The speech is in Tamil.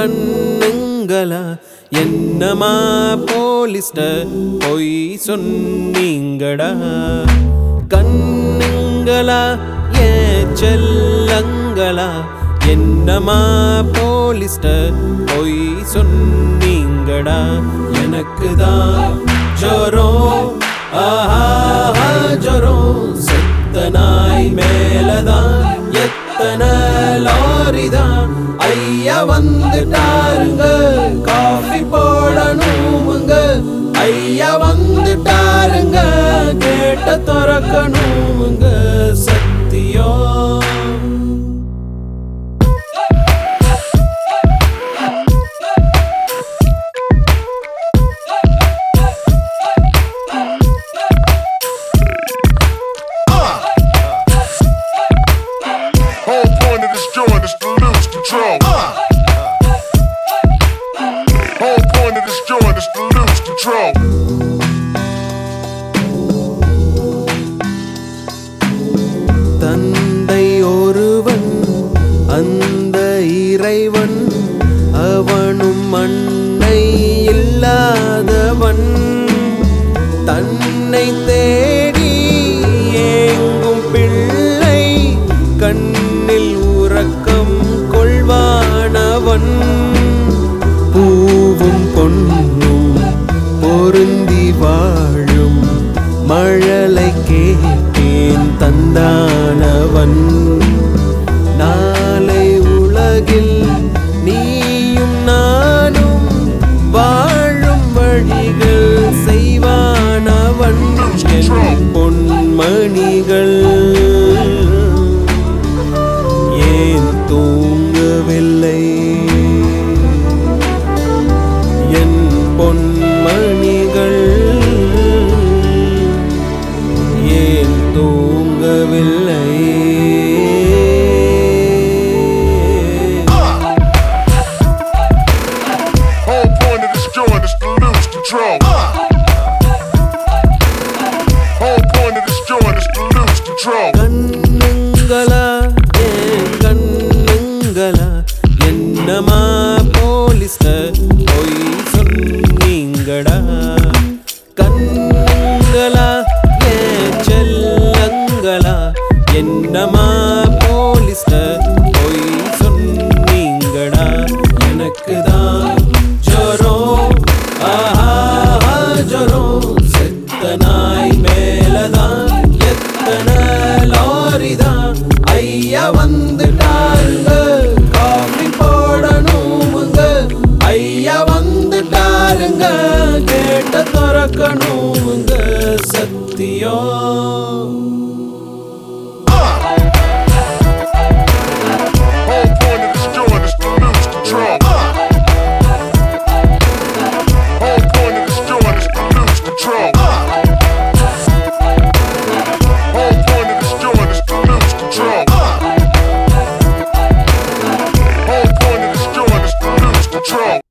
கண்ணுங்களா என்னமா போலீஸ்ட பொய் சொன்னீங்கடா கண்ணுங்களா ஏ செல்லங்களா என்னமா போலீஸ்ட பொய் சொன்னீங்கடா எனக்கு தான் ஜோரம் ஆஹா ஜோரம் செத்த நாய் மேலதான் எத்தனை லாரிதான் ஐயா வந்துட்டாருங்க காஃபி போடணுமுங்க ஐயா வந்துட்டாருங்க கேட்ட திறக்கணுமுங்க சத்தியம் Whole point of this joint is to lose control. Whole point of this joint is to lose control. தந்தை ஒருவன் அந்த இறைவன் அவனும் மண்ணை இல்லாதவன் தன்னை தேடி ஏங்கும் பிள்ளை கண்ணில் உறக்கம் கொள்வானவன் பூவும் பொன்னும் பொருந்தி வாழும் மழலை கேட்டேன் தந்தானவன் நாளை உலகில் நீயும் நானும் வாழும் வழிகள் செய்வானவன் என் பொன்மணிகள் ஏன் தூங்கவில்லை என் பொன்மணிகள் ஏன் தூங்கவில்லை Whole point of this joint is to lose control. Whole point of this joint is to lose control. கண்ணுங்களா ஏன் கண்ணுங்களா என்னமா போலீஸ்ட பொய் சொன்னீங்கடா கண்ணுங்களா ஏன் செல்லங்களா என்னமா போலீஸ்ட பொய் சொன்னீங்கடா எனக்கு தான் ஜோரம் ஆஹா ஜோரம் செத்த நாய் மேலதான் எத்தனை லாரிதான் ஐயா வந்துட்டாருங்க காஃபி போடணுமுங்க ஐயா வந்துட்டாருங்க கேட்ட திறக்கணுமுங்க சத்தியம் Whole point of this joint is to lose control. Whole point of this joint is to lose control. Whole point of this joint is to lose control. Whole point of this joint is to lose control.